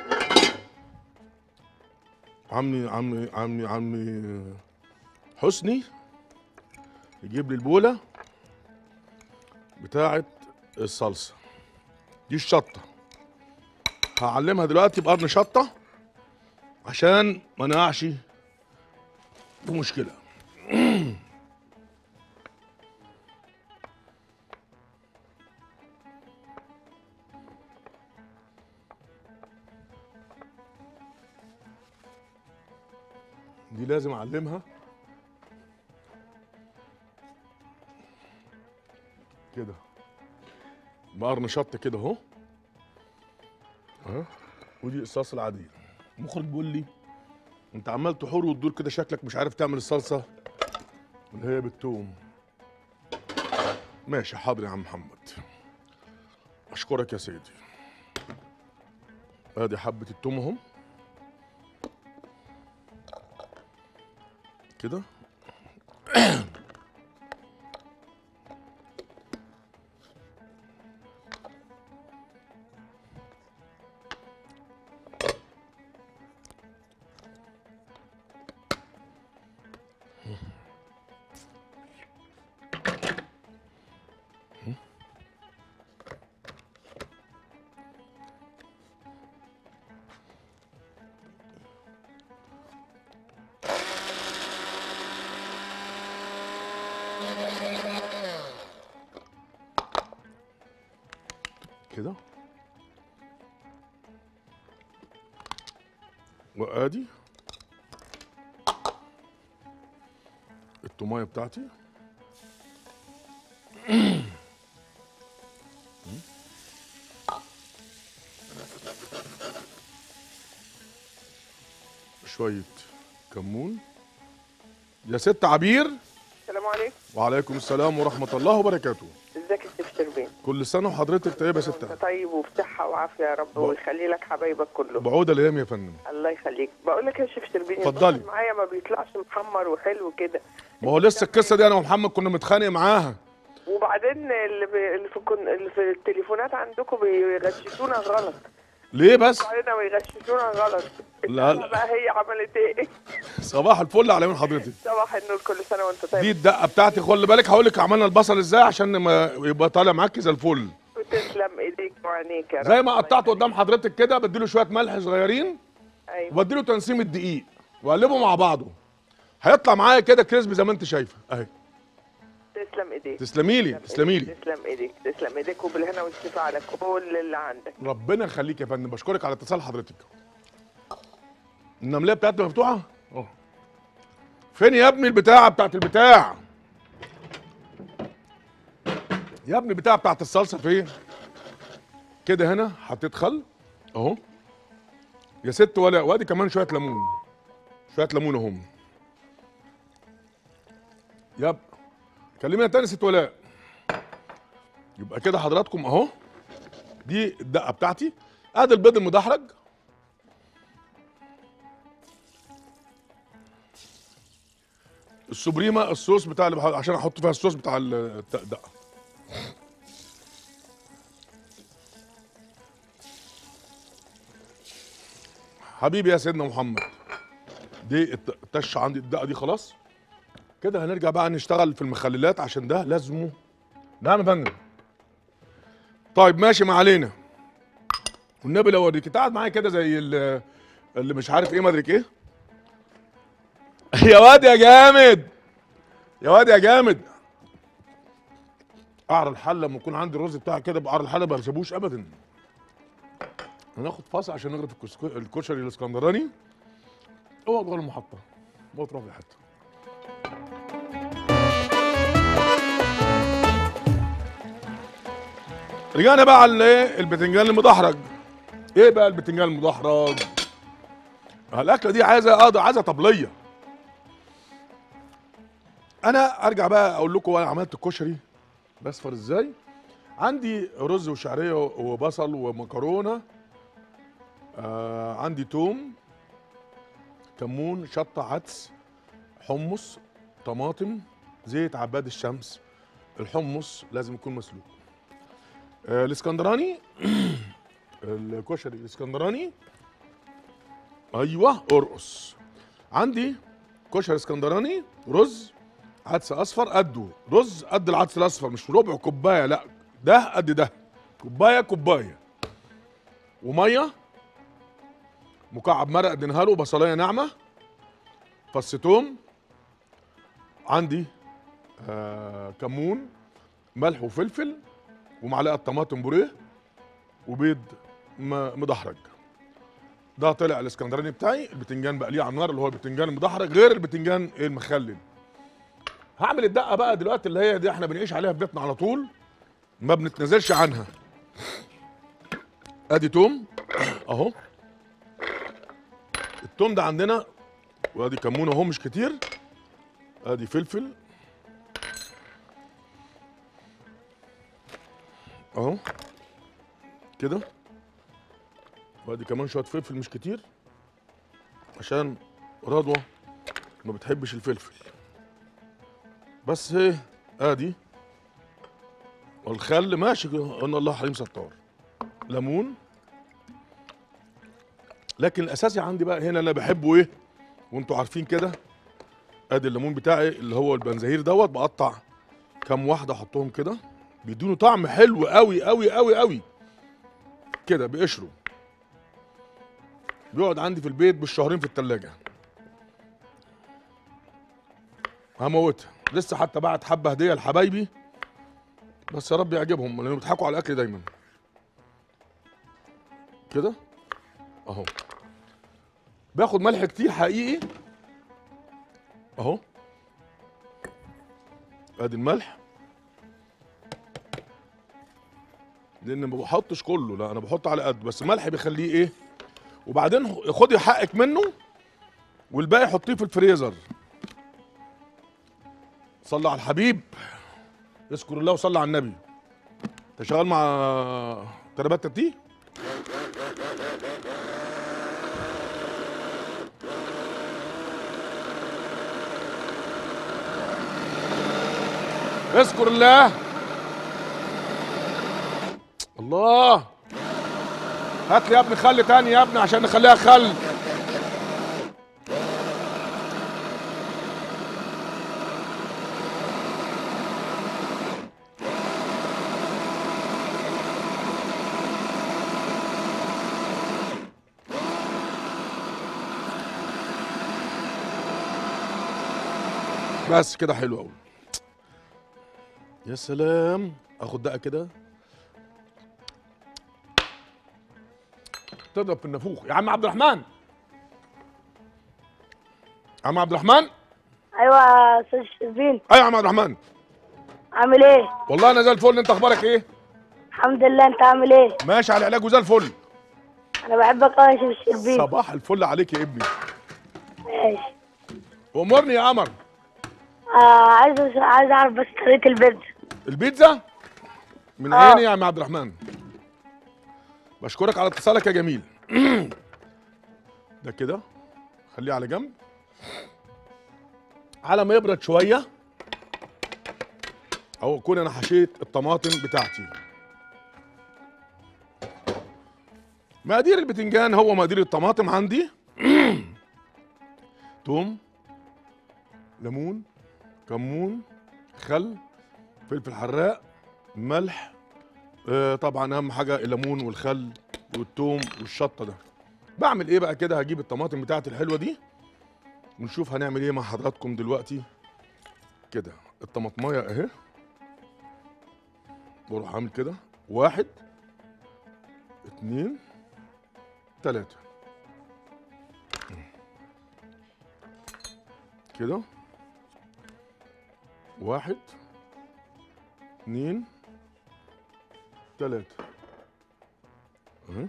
عمي عمي عمي عمي حسني يجيب لي البوله بتاعه الصلصه دي الشطه هعلمها دلوقتي بقرن شطه عشان ما نقعش في مشكله دي لازم اعلمها كده بقرن شط كده اهو اهو ودي الصلصه العاديه المخرج بيقول لي انت عمال تحور وتدور كده شكلك مش عارف تعمل الصلصه اللي هي بالثوم ماشي حاضر يا عم محمد اشكرك يا سيدي ادي حبه الثوم اهم كده كده وادي الطمايه بتاعتي شويه كمون يا ست عبير السلام عليكم وعليكم السلام ورحمه الله وبركاته ازيك يا ست شربين كل سنه وحضرتك طيبه يا ست انت طيب وفي صحه وعافيه يا رب ويخلي لك حبايبك كلهم بعودة الايام يا فندم الله يخليك بقول لك يا شيخ شربيني اتفضلي. البصل معايا ما بيطلعش محمر وحلو كده ما هو لسه القصه دي انا ومحمد كنا متخانق معاها وبعدين اللي, بي... اللي في الكن... اللي في التليفونات عندكم بيغششونا غلط ليه بس علينا ويغششونا غلط لا السنة بقى هي عملت ايه صباح الفل على مين حضرتك صباح النور كل سنه وانت طيب دي الدقه بتاعتي خلي بالك هقول لك عملنا البصل ازاي عشان ما يبقى طالع معاكي زي الفل وتسلم ايديك وعينيك يا رب زي ما قطعته قدام حضرتك كده بديله شويه ملح صغيرين ايوه وبديله تنسيم الدقيق واقلبه مع بعضه هيطلع معايا كده كريسبي زي ما انت شايفه اهي تسلم ايديك تسلمي لي تسلمي لي تسلم ايديك تسلم ايديك وبالهنا والشفاء على كل اللي عندك ربنا يخليك يا فندم بشكرك على اتصال حضرتك النمليه بتاعتي مفتوحه اه فين يا ابني البتاعه بتاعت البتاع يا ابني البتاعه بتاعت الصلصه فين كده هنا حطيت خل اهو يا ست ولا وادي كمان شويه ليمون شويه ليمون اهم يب كلمينا تاني ست ولاء يبقى كده حضراتكم اهو دي الدقه بتاعتي ادي البيض المدحرج السوبريما الصوص بتاع اللي بح- عشان احط فيها الصوص بتاع ال- الت- الدقه حبيبي يا سيدنا محمد دي الت- التش عندي الدقه دي خلاص كده هنرجع بقى نشتغل في المخللات عشان ده لازمه نعم يا فندم طيب ماشي ما علينا والنبي لو اوريك انت قاعد معايا كده زي ال- اللي مش عارف ايه مدرك ايه يا واد يا جامد يا واد يا جامد قعر الحله لما يكون عندي الرز بتاعي كده بقعر الحله ما بسيبوش ابدا هناخد فاصل عشان نغرف الكسكو- الكشري الاسكندراني اوعى تغير المحطه اوعى تروح في حته رجعنا بقى على الايه البتنجان المدحرج ايه بقى البتنجان المدحرج الاكله دي عايزه اه عايزه طبليه انا ارجع بقى اقول لكم انا عملت الكشري بصفر ازاي عندي رز وشعريه وبصل ومكرونه آه عندي توم كمون شطه عدس حمص طماطم زيت عباد الشمس الحمص لازم يكون مسلوق آه الاسكندراني الكشري الاسكندراني ايوه ارقص عندي كشري اسكندراني رز عدس اصفر قده رز قد العدس الاصفر مش ربع كوبايه لا ده قد ده كوبايه كوبايه وميه مكعب مرق ادينها له بصلايه ناعمه فص توم عندي آه كمون ملح وفلفل ومعلقه طماطم بوريه وبيض م- مدحرج ده طلع الاسكندراني بتاعي البتنجان بقليه على النار اللي هو البتنجان المدحرج غير البتنجان المخلل هعمل الدقه بقى دلوقتي اللي هي دي احنا بنعيش عليها في بيتنا على طول ما بنتنازلش عنها ادي توم اهو التوم ده عندنا وادي كمون اهو مش كتير ادي فلفل اهو كده وادي كمان شويه فلفل مش كتير عشان رضوى ما بتحبش الفلفل بس ايه ادي والخل ماشي ان الله حليم ستار ليمون لكن الاساسي عندي بقى هنا اللي بحبه ايه وانتوا عارفين كده ادي الليمون بتاعي اللي هو البنزهير دوت بقطع كام واحده احطهم كده بيدوني طعم حلو قوي قوي قوي قوي كده بقشره بيقعد عندي في البيت بالشهرين في التلاجة هموتها لسه حتى بعت حبه هديه لحبايبي بس يا رب يعجبهم لانهم بيضحكوا على الاكل دايما كده اهو باخد ملح كتير حقيقي اهو ادي الملح لان ما بحطش كله لا انا بحط على قد بس الملح بيخليه ايه وبعدين خدي حقك منه والباقي حطيه في الفريزر صلى على الحبيب اذكر الله وصلى على النبي انت شغال مع تربات تي اذكر الله الله هات لي يا ابني خل تاني يا ابني عشان نخليها خل بس كده حلو قوي يا سلام اخد دقه كده تضرب في النافوخ يا عم عبد الرحمن عم عبد الرحمن ايوه يا استاذ شربين ايوه يا عم عبد الرحمن عامل ايه والله انا زي الفل انت اخبارك ايه الحمد لله انت عامل ايه ماشي على العلاج وزي الفل انا بحبك قوي يا شيخ شربين صباح الفل عليك يا ابني ماشي امرني يا قمر آه عايز عايز اعرف بس طريقه البيتزا البيتزا من آه. عيني يا عم عبد الرحمن بشكرك على اتصالك يا جميل ده كده خليه على جنب على ما يبرد شويه او اكون انا حشيت الطماطم بتاعتي مقادير البتنجان هو مقادير الطماطم عندي توم ليمون كمون خل فلفل حراق ملح آه طبعا اهم حاجه الليمون والخل والثوم والشطه ده بعمل ايه بقى كده هجيب الطماطم بتاعتي الحلوه دي ونشوف هنعمل ايه مع حضراتكم دلوقتي كده الطماطمايه اهي بروح عامل كده واحد اتنين تلاته كده واحد اتنين تلاتة اهي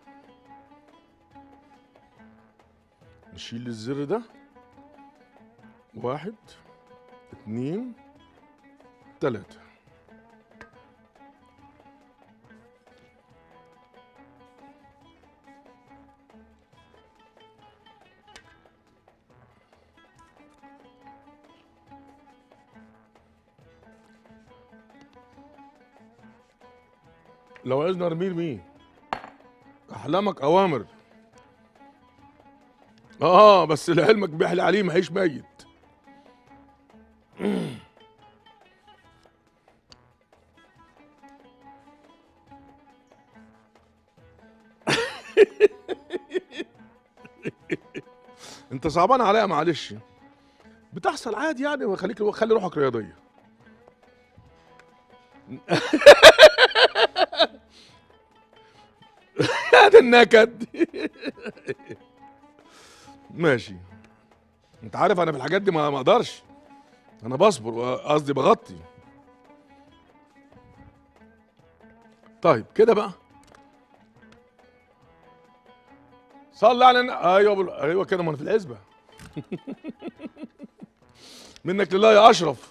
نشيل الزر ده واحد اتنين تلاتة لو عايزنا ارميه ارميه احلامك اوامر اه بس لعلمك بيحلى عليه ما هيش ميت انت صعبان عليا معلش بتحصل عادي يعني خليك خلي روحك رياضيه هذا النكد ماشي انت عارف انا في الحاجات دي ما ما اقدرش انا بصبر قصدي بغطي طيب كده بقى صلي على النبي ايوه بل... ايوه كده ما انا في العزبه منك لله يا اشرف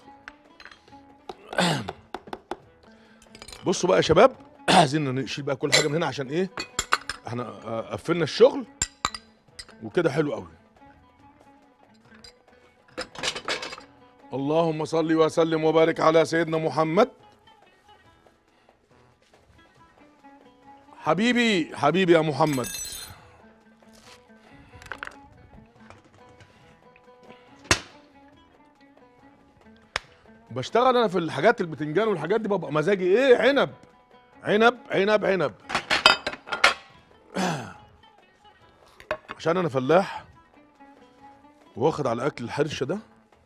بصوا بقى يا شباب عايزين نشيل بقى كل حاجه من هنا عشان ايه احنا آه، قفلنا الشغل وكده حلو قوي اللهم صل وسلم وبارك على سيدنا محمد حبيبي حبيبي يا محمد بشتغل انا في الحاجات البتنجان والحاجات دي ببقى مزاجي ايه عنب عنب عنب عنب عشان انا فلاح واخد على اكل الحرشه ده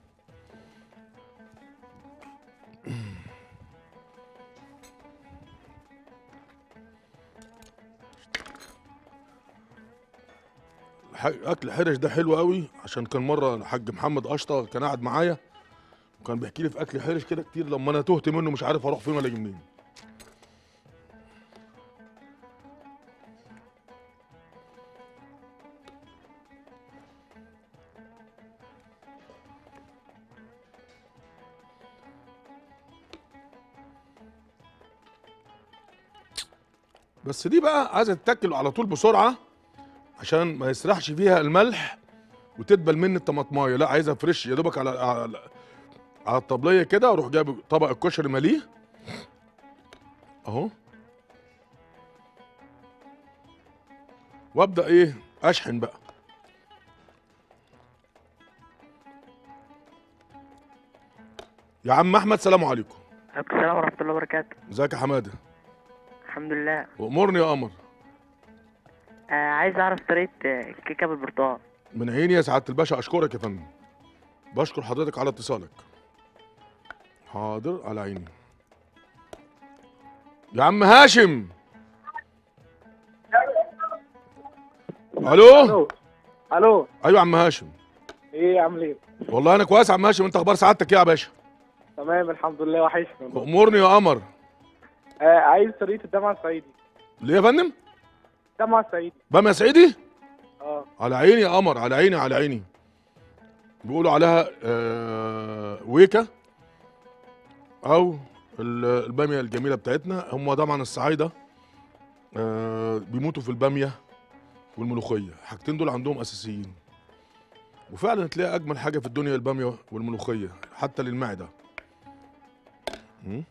الح- اكل الحرش ده حلو قوي عشان كان مره الحاج محمد قشطه كان قاعد معايا وكان بيحكي لي في اكل حرش كده كتير لما انا تهت منه مش عارف اروح فين ولا اجي منين بس دي بقى عايزه تتاكل على طول بسرعه عشان ما يسرحش فيها الملح وتدبل من الطماطمايه لا عايزها فريش يا دوبك على على, على الطبليه كده اروح جايب طبق الكشري مليه اهو وابدا ايه اشحن بقى يا عم احمد سلام عليكم عليكم السلام ورحمة الله وبركاته ازيك يا حماده الحمد لله وامرني يا قمر آه عايز أعرف طريقة آه، الكيكة بالبرتقال من عيني يا سعاده الباشا اشكرك يا فندم بشكر حضرتك على اتصالك حاضر على عيني يا عم هاشم الو الو ايوه يا عم هاشم ايه عامل ايه والله انا كويس يا عم هاشم انت اخبار سعادتك ايه يا باشا تمام الحمد لله وحشني والله. امرني يا قمر آه عايز طريقه الدمع الصعيدي ليه يا فندم الدمع الصعيدي بام يا سعيدي اه على عيني يا قمر على عيني على عيني بيقولوا عليها آه ويكا او ال- الباميه الجميله بتاعتنا هم طبعا الصعايده آه بيموتوا في الباميه والملوخيه الحاجتين دول عندهم اساسيين وفعلا تلاقي اجمل حاجه في الدنيا الباميه والملوخيه حتى للمعده م?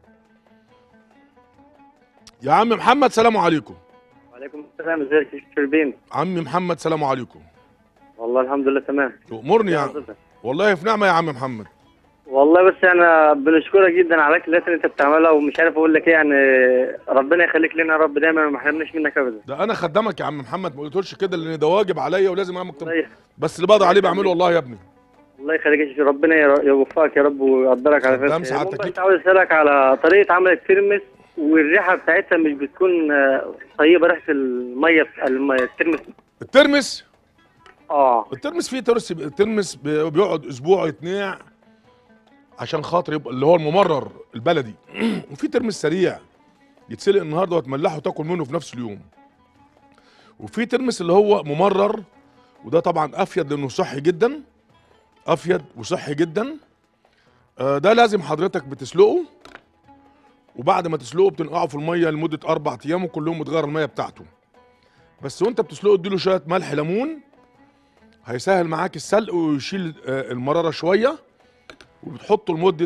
يا عم محمد سلام عليكم وعليكم السلام ازيك يا شربين عمي محمد سلام عليكم والله الحمد لله تمام امرني يا عم حضرتك. والله في نعمه يا عم محمد والله بس انا بنشكرك جدا على الاكل اللي انت بتعملها ومش عارف اقول لك ايه يعني ربنا يخليك لنا يا رب دايما وما حرمناش منك ابدا ده انا خدامك يا عم محمد ما قلتلش كده لان ده واجب عليا ولازم اعمل الله يخ- بس اللي بقدر عليه بعمله والله يا ابني الله يخليك يا شيخ. ربنا ير- يوفقك يا رب ويقدرك على خدام فكره سعادتك ممكن ليك. كنت عاوز اسالك على طريقه عمل الترمس والريحه بتاعتها مش بتكون آه، طيبه ريحه الميه بتاع الم- الترمس الترمس اه الترمس فيه ترس الترمس بي- بيقعد اسبوع يتنقع عشان خاطر يبقى اللي هو الممرر البلدي وفي ترمس سريع يتسلق النهارده وتملحه وتاكل منه في نفس اليوم وفي ترمس اللي هو ممرر وده طبعا افيد لانه صحي جدا افيد وصحي جدا آه، ده لازم حضرتك بتسلقه وبعد ما تسلقه بتنقعه في الميه لمده اربع ايام وكل يوم بتغير الميه بتاعته بس وانت بتسلقه اديله شويه ملح ليمون هيسهل معاك السلق ويشيل آه، المراره شويه وبتحطه لمده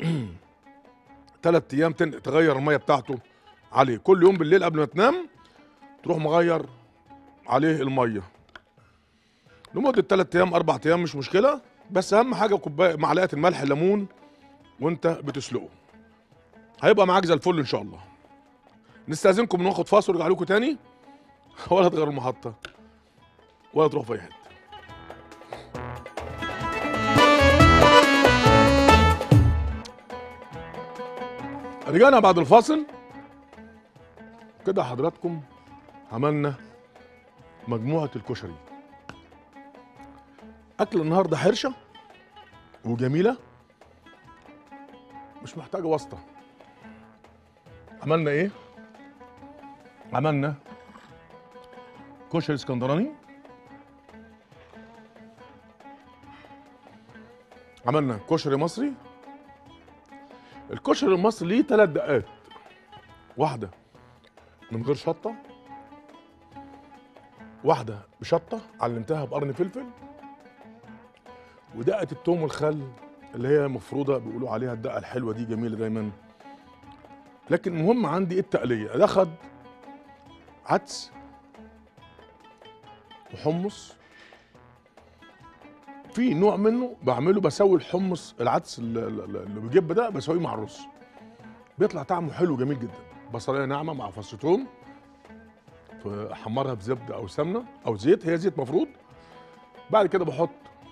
ثلاث ايام تن- تغير الميه بتاعته عليه كل يوم بالليل قبل ما تنام تروح مغير عليه الميه لمده ثلاث ايام اربع ايام مش مشكله بس اهم حاجه كوبايه معلقه الملح الليمون وانت بتسلقه هيبقى معاك زي الفل ان شاء الله نستاذنكم ناخد فاصل ونرجع لكم تاني ولا تغير المحطه ولا تروح في اي حته رجعنا بعد الفاصل كده حضراتكم عملنا مجموعة الكشري أكل النهاردة حرشة وجميلة مش محتاجة واسطة عملنا إيه؟ عملنا كشري اسكندراني عملنا كشري مصري الكشري المصري ليه ثلاث دقات واحدة من غير شطة واحدة بشطة علمتها بقرن فلفل ودقة التوم والخل اللي هي مفروضة بيقولوا عليها الدقة الحلوة دي جميلة دايما لكن المهم عندي ايه التقلية ده خد عدس وحمص في نوع منه بعمله بسوي الحمص العدس اللي اللي بيجيب ده بسويه مع الرز بيطلع طعمه حلو جميل جدا بصلايه ناعمه مع فص ثوم احمرها بزبده او سمنه او زيت هي زيت مفروض بعد كده بحط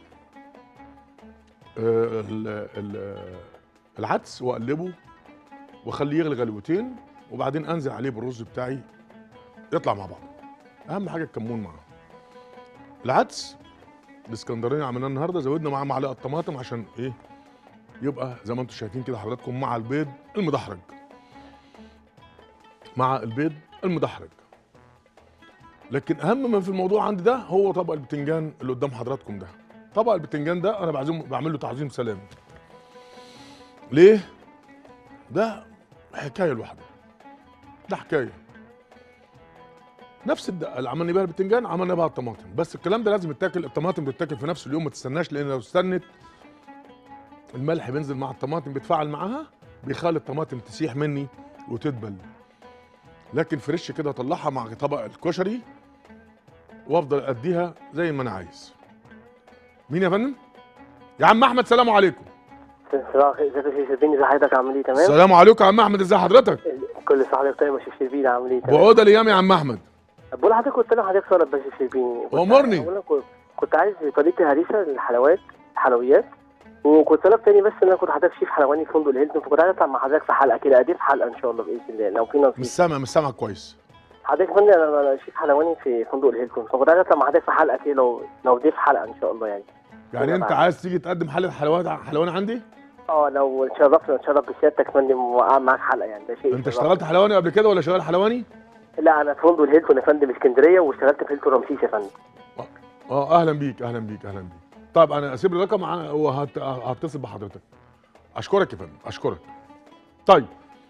آه، ال- ال- العدس واقلبه واخليه يغلي غلوتين وبعدين انزل عليه بالرز بتاعي يطلع مع بعض اهم حاجه الكمون معاه العدس الاسكندراني عملناه النهارده زودنا معاه معلقه طماطم عشان ايه يبقى زي ما انتم شايفين كده حضراتكم مع البيض المدحرج مع البيض المدحرج لكن اهم ما في الموضوع عندي ده هو طبق البتنجان اللي قدام حضراتكم ده طبق البتنجان ده انا بعزم بعمل له تعظيم سلام ليه ده حكايه لوحده ده حكايه نفس الد... اللي عملنا بيها البتنجان عملنا بيها الطماطم بس الكلام ده لازم يتاكل الطماطم بتتاكل في نفس اليوم ما تستناش لان لو استنت الملح بينزل مع الطماطم بيتفاعل معاها بيخلي الطماطم تسيح مني وتدبل لكن فريش كده اطلعها مع طبق الكشري وافضل اديها زي ما انا عايز مين يا فندم يا عم احمد سلام عليكم صباح الخير ازيك يا شيخ شربيني ازي حضرتك عامل ايه تمام؟ السلام عليكم يا عم احمد ازي حضرتك كل سنه وحضرتك طيب يا شيخ شربيني عامل ايه تمام؟ بعود الايام يا عم احمد بقول لحضرتك كنت انا حضرتك طالب بس يا شيخ شربيني كنت- أمرني. بقول لك كنت عايز طريقه هريسه للحلويات حلويات وكنت طلب تاني بس ان انا كنت حضرتك شيف حلواني في فندق الهيلتون فكنت عايز اطلع مع حضرتك في حلقه كده اضيف حلقه ان شاء الله باذن الله لو في نصيب مش سامع مش سامع كويس حضرتك يا فندم انا أنا شيف حلواني في فندق الهيلتون فكنت عايز اطلع مع حضرتك في حلقه كده لو لو ضيف حلقه ان شاء الله يعني يعني انت عايز تيجي تقدم حلقه حلويات حلواني عندي اه لو اتشرفنا نتشرف بسيادتك يا فندم واقع معاك حلقه يعني ده شيء انت يشرفنا. اشتغلت حلواني قبل كده ولا شغال حلواني لا انا في فندق الهيلتون يا فندم اسكندريه واشتغلت في هيلتون رمسيس يا فندم اه اهلا بيك اهلا بيك اهلا بيك طيب انا اسيب الرقم ع- وهتصل بحضرتك اشكرك يا فندم اشكرك طيب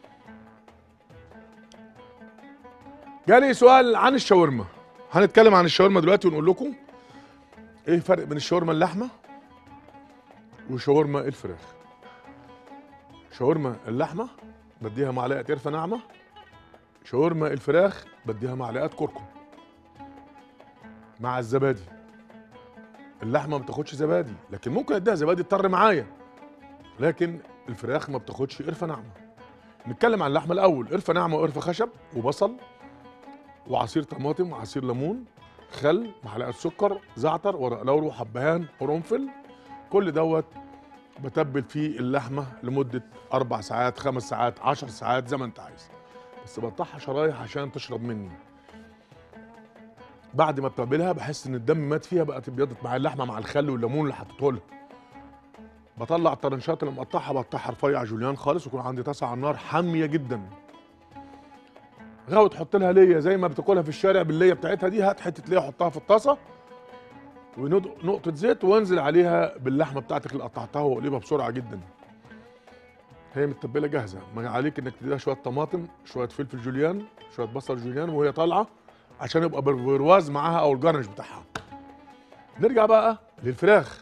جالي سؤال عن الشاورما هنتكلم عن الشاورما دلوقتي ونقول لكم ايه الفرق بين الشاورما اللحمه وشاورما الفراخ شاورما اللحمه بديها معلقه قرفه ناعمه شاورما الفراخ بديها معلقه كركم مع الزبادي اللحمه ما بتاخدش زبادي لكن ممكن اديها زبادي تضطر معايا لكن الفراخ ما بتاخدش قرفه ناعمه نتكلم عن اللحمه الاول قرفه ناعمه وقرفه خشب وبصل وعصير طماطم وعصير ليمون خل معلقه سكر زعتر ورق لورو حبهان قرنفل كل دوت بتبل فيه اللحمه لمده اربع ساعات خمس ساعات عشر ساعات زي ما انت عايز بس بقطعها شرايح عشان تشرب مني بعد ما بتبلها بحس ان الدم مات فيها بقت ابيضت مع اللحمه مع الخل والليمون اللي حطيته لها بطلع الطرنشات اللي مقطعها بقطعها رفيع جوليان خالص ويكون عندي طاسه على النار حاميه جدا غاوي تحط لها ليا زي ما بتاكلها في الشارع بالليه بتاعتها دي هات حته ليا حطها في الطاسه ونقطه زيت وانزل عليها باللحمه بتاعتك اللي قطعتها واقلبها بسرعه جدا هي متبله جاهزه ما عليك انك تديها شويه طماطم شويه فلفل جوليان شويه بصل جوليان وهي طالعه عشان يبقى برواز معاها او الجرنش بتاعها نرجع بقى للفراخ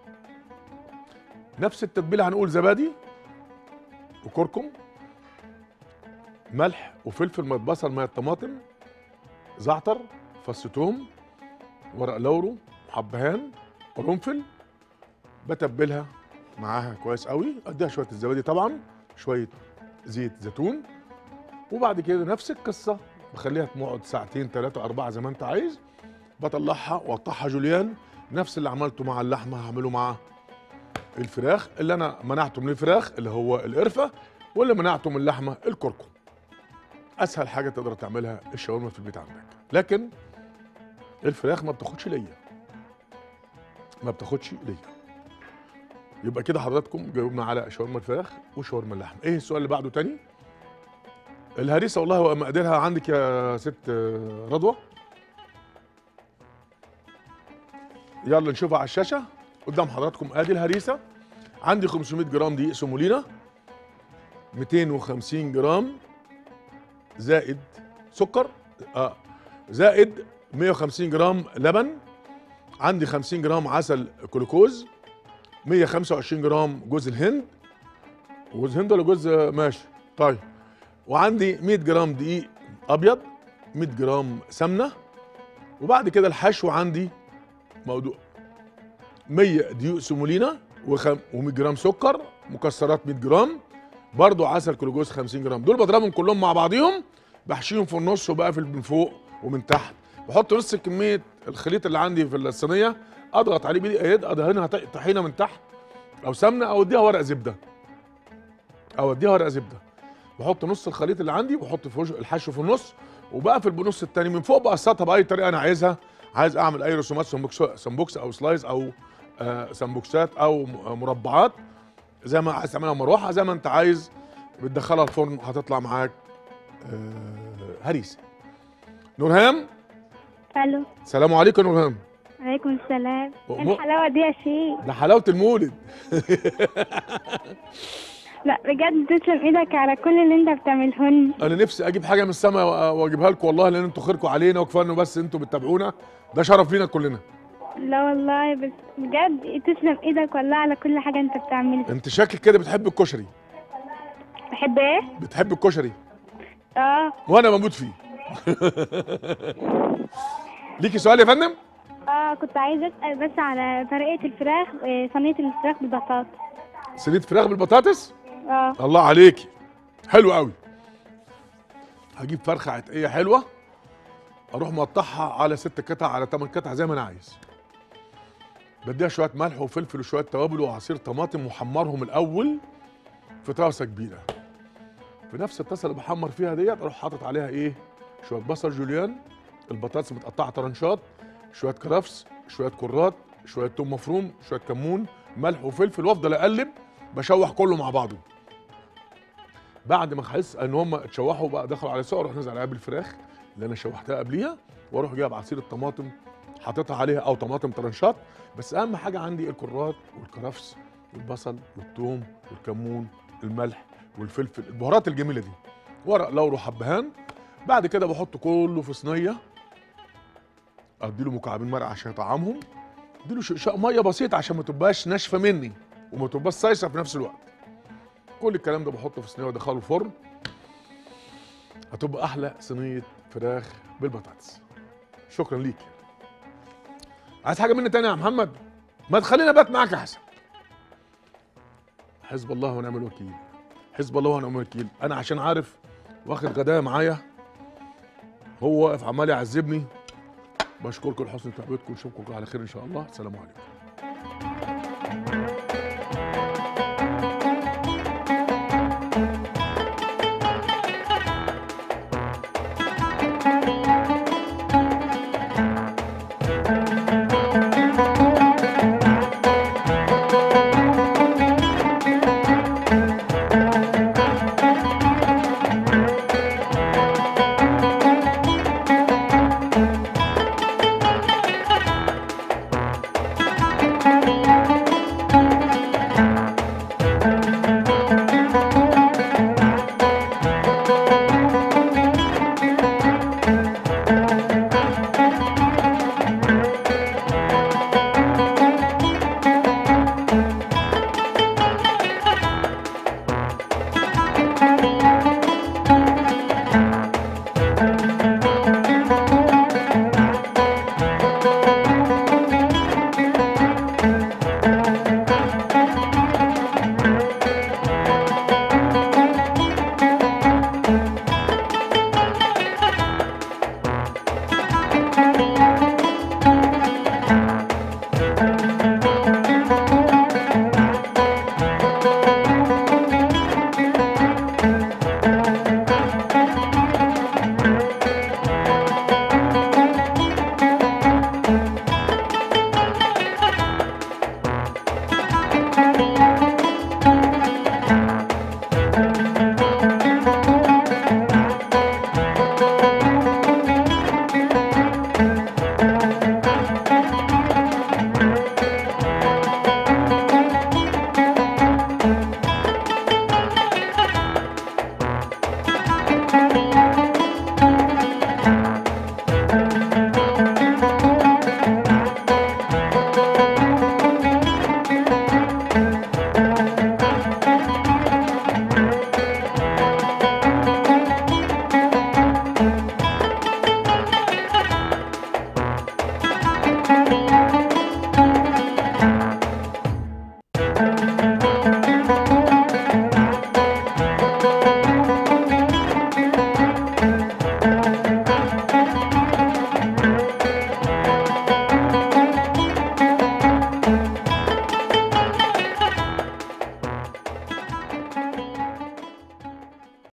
نفس التتبيله هنقول زبادي وكركم ملح وفلفل ميه بصل ميه طماطم زعتر فص توم ورق لورو حبهان قرنفل بتبلها معاها كويس قوي اديها شويه الزبادي طبعا شويه زيت زيتون وبعد كده نفس القصه بخليها تقعد ساعتين ثلاثة أربعة زي ما أنت عايز بطلعها وأقطعها جوليان نفس اللي عملته مع اللحمة هعمله مع الفراخ اللي أنا منعته من الفراخ اللي هو القرفة واللي منعته من اللحمة الكركم أسهل حاجة تقدر تعملها الشاورما في البيت عندك لكن الفراخ ما بتاخدش ليا ما بتاخدش ليا يبقى كده حضراتكم جاوبنا على شاورما الفراخ وشاورما اللحم ايه السؤال اللي بعده تاني الهريسه والله ومقاديرها عندك يا ست رضوى يلا نشوفها على الشاشه قدام حضراتكم ادي الهريسه عندي 500 جرام دقيق سمولينا 250 جرام زائد سكر اه زائد 150 جرام لبن عندي 50 جرام عسل جلوكوز 125 جرام جوز الهند جوز هند ولا جوز ماشي طيب وعندي 100 جرام دقيق ابيض 100 جرام سمنه وبعد كده الحشو عندي موضوع 100 دقيق سمولينا و100 جرام سكر مكسرات 100 جرام برضو عسل جلوكوز 50 جرام دول بضربهم كلهم مع بعضيهم بحشيهم في النص وبقفل من فوق ومن تحت بحط نص كميه الخليط اللي عندي في الصينيه اضغط عليه بايدي ايد ادهنها طحينه من تحت او سمنه او اديها ورق زبده او اديها ورق زبده بحط نص الخليط اللي عندي وبحط في الحشو في النص وبقفل بالنص التاني من فوق بقسطها باي طريقه انا عايزها عايز اعمل اي رسومات سمبوكس سمبوكس او سلايز او آه سمبوكسات او مربعات زي ما عايز تعملها مروحه زي ما انت عايز بتدخلها الفرن هتطلع معاك آه هريسه نورهام الو السلام عليكم يا نورهام عليكم السلام م- الحلاوه دي يا شيخ ده حلاوه المولد لا بجد تسلم ايدك على كل اللي انت بتعملهن انا نفسي اجيب حاجه من السماء وأ- واجيبها لكم والله لان انتوا خيركم علينا وكفايه انه بس انتوا بتتابعونا ده شرف لينا كلنا لا والله بس بجد تسلم ايدك والله على كل حاجة انت بتعملها انت شكلك كده بتحب الكشري بحب ايه؟ بتحب الكشري اه وانا بموت فيه ليكي سؤال يا فندم اه كنت عايزة اسأل بس على طريقة الفراخ آه، صينية الفراخ بالبطاطس صينيه فراخ بالبطاطس اه الله عليكي حلو قوي هجيب فرخه عتقيه حلوه اروح مقطعها على ست قطع على ثمان قطع زي ما انا عايز بديها شويه ملح وفلفل وشويه توابل وعصير طماطم وحمرهم الاول في طاسه كبيره في نفس الطاسه اللي بحمر فيها ديت اروح حاطط عليها ايه شويه بصل جوليان البطاطس متقطعه طرنشات شويه كرفس شويه كرات شويه توم مفروم شويه كمون ملح وفلفل وافضل اقلب بشوح كله مع بعضه بعد ما احس ان هم اتشوحوا بقى دخلوا على سوا اروح نازل عليها بالفراخ اللي انا شوحتها قبليها واروح جايب عصير الطماطم حاططها عليها او طماطم طرنشات بس اهم حاجه عندي الكرات والكرفس والبصل والثوم والكمون الملح والفلفل البهارات الجميله دي ورق لورا حبهان بعد كده بحط كله في صينيه اديله مكعبين مرق عشان يطعمهم اديله شقشاق ميه بسيط عشان ما تبقاش ناشفه مني وما تبقاش سايسه في نفس الوقت كل الكلام ده بحطه في صينيه وادخله الفرن هتبقى احلى صينيه فراخ بالبطاطس شكرا ليك عايز حاجه مني تاني يا محمد ما تخلينا بات معاك احسن حزب الله ونعم الوكيل حزب الله ونعم الوكيل انا عشان عارف واخد غدايه معايا هو واقف عمال يعذبني بشكركم لحسن تعبتكم ونشوفكم على خير ان شاء الله السلام عليكم